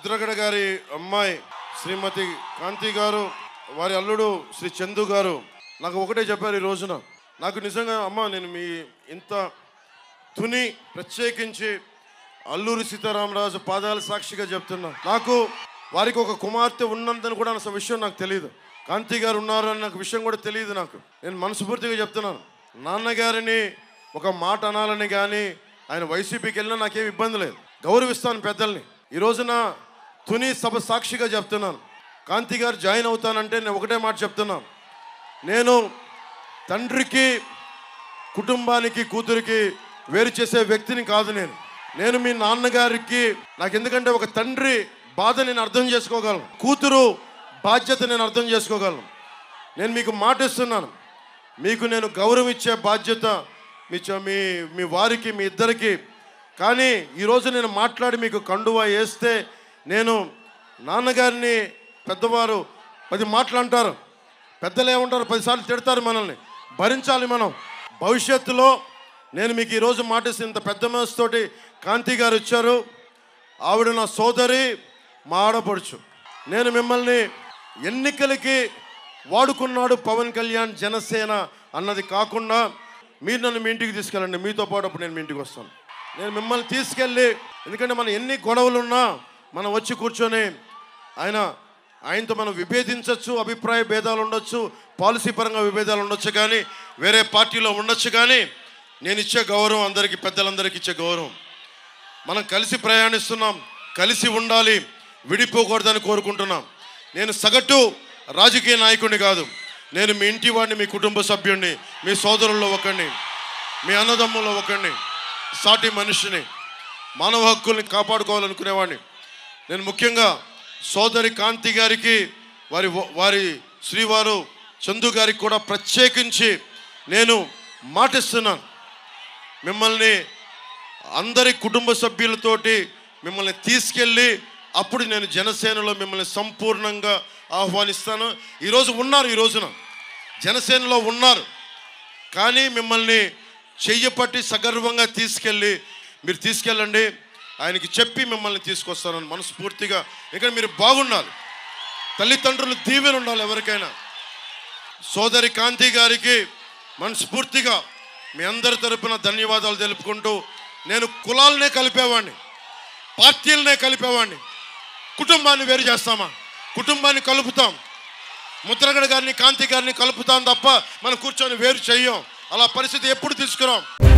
ముద్రగడ గారి అమ్మాయి శ్రీమతి కాంతి గారు వారి అల్లుడు శ్రీ చందు గారు నాకు ఒకటే చెప్పారు ఈ రోజున నాకు నిజంగా అమ్మ నేను మీ ఇంత తుని ప్రత్యేకించి అల్లూరి సీతారామరాజు పాదాల సాక్షిగా చెప్తున్నా నాకు వారికి ఒక కుమార్తె ఉన్నందని కూడా అసలు విషయం నాకు తెలియదు కాంతి గారు ఉన్నారు అని నాకు విషయం కూడా తెలియదు నాకు నేను మనస్ఫూర్తిగా చెప్తున్నాను నాన్నగారిని ఒక మాట అనాలని కానీ ఆయన వైసీపీకి వెళ్ళినా నాకేం ఇబ్బంది లేదు గౌరవిస్తాను పెద్దల్ని ఈ రోజున తుని సభ సాక్షిగా చెప్తున్నాను కాంతి గారు జాయిన్ అవుతానంటే నేను ఒకటే మాట చెప్తున్నాను నేను తండ్రికి కుటుంబానికి కూతురికి వేరు చేసే వ్యక్తిని కాదు నేను నేను మీ నాన్నగారికి నాకు ఎందుకంటే ఒక తండ్రి బాధ నేను అర్థం చేసుకోగలను కూతురు బాధ్యత నేను అర్థం చేసుకోగలను నేను మీకు మాట ఇస్తున్నాను మీకు నేను గౌరవం ఇచ్చే బాధ్యత మీ చ- మీ మీ వారికి మీ ఇద్దరికి కానీ ఈరోజు నేను మాట్లాడి మీకు కండువా వేస్తే నేను నాన్నగారిని పెద్దవారు పది మాటలు అంటారు పెద్దలు ఏమంటారు పదిసార్లు తిడతారు మనల్ని భరించాలి మనం భవిష్యత్తులో నేను మీకు ఈరోజు మాటిస్తే ఇంత పెద్ద మనసుతోటి కాంతి గారు ఇచ్చారు ఆవిడ నా సోదరి మా ఆడపడుచు నేను మిమ్మల్ని ఎన్నికలకి వాడుకున్నాడు పవన్ కళ్యాణ్ జనసేన అన్నది కాకుండా మీరు నన్ను మీ ఇంటికి తీసుకెళ్ళండి మీతో పాటు అప్పుడు నేను మీ ఇంటికి వస్తాను నేను మిమ్మల్ని తీసుకెళ్ళి ఎందుకంటే మన ఎన్ని గొడవలు ఉన్నా మనం వచ్చి కూర్చొని ఆయన ఆయనతో మనం విభేదించవచ్చు అభిప్రాయ భేదాలు ఉండొచ్చు పాలసీ పరంగా విభేదాలు ఉండొచ్చు కానీ వేరే పార్టీలో ఉండొచ్చు కానీ నేను ఇచ్చే గౌరవం అందరికీ పెద్దలందరికీ ఇచ్చే గౌరవం మనం కలిసి ప్రయాణిస్తున్నాం కలిసి ఉండాలి విడిపోకూడదని కోరుకుంటున్నాం నేను సగటు రాజకీయ నాయకుడిని కాదు నేను మీ ఇంటి వాడిని మీ కుటుంబ సభ్యుడిని మీ సోదరుల్లో ఒకడిని మీ అన్నదమ్ముల్లో ఒకడిని సాటి మనిషిని మానవ హక్కుల్ని కాపాడుకోవాలనుకునేవాడిని నేను ముఖ్యంగా సోదరి కాంతి గారికి వారి వారి శ్రీవారు చందు గారికి కూడా ప్రత్యేకించి నేను మాటిస్తున్నాను మిమ్మల్ని అందరి కుటుంబ సభ్యులతోటి మిమ్మల్ని తీసుకెళ్ళి అప్పుడు నేను జనసేనలో మిమ్మల్ని సంపూర్ణంగా ఆహ్వానిస్తాను ఈరోజు ఉన్నారు ఈ రోజున జనసేనలో ఉన్నారు కానీ మిమ్మల్ని చెయ్యపట్టి సగర్వంగా తీసుకెళ్ళి మీరు తీసుకెళ్ళండి ఆయనకి చెప్పి మిమ్మల్ని తీసుకొస్తానని మనస్ఫూర్తిగా ఇక్కడ మీరు బాగుండాలి తల్లిదండ్రులు దీవెన ఉండాలి ఎవరికైనా సోదరి కాంతి గారికి మనస్ఫూర్తిగా మీ అందరి తరపున ధన్యవాదాలు తెలుపుకుంటూ నేను కులాలనే కలిపేవాడిని పార్టీలనే కలిపేవాడిని కుటుంబాన్ని వేరు చేస్తామా కుటుంబాన్ని కలుపుతాం ముద్రగడ గారిని కాంతి గారిని కలుపుతాం తప్ప మనం కూర్చొని వేరు చెయ్యం అలా పరిస్థితి ఎప్పుడు తీసుకురాం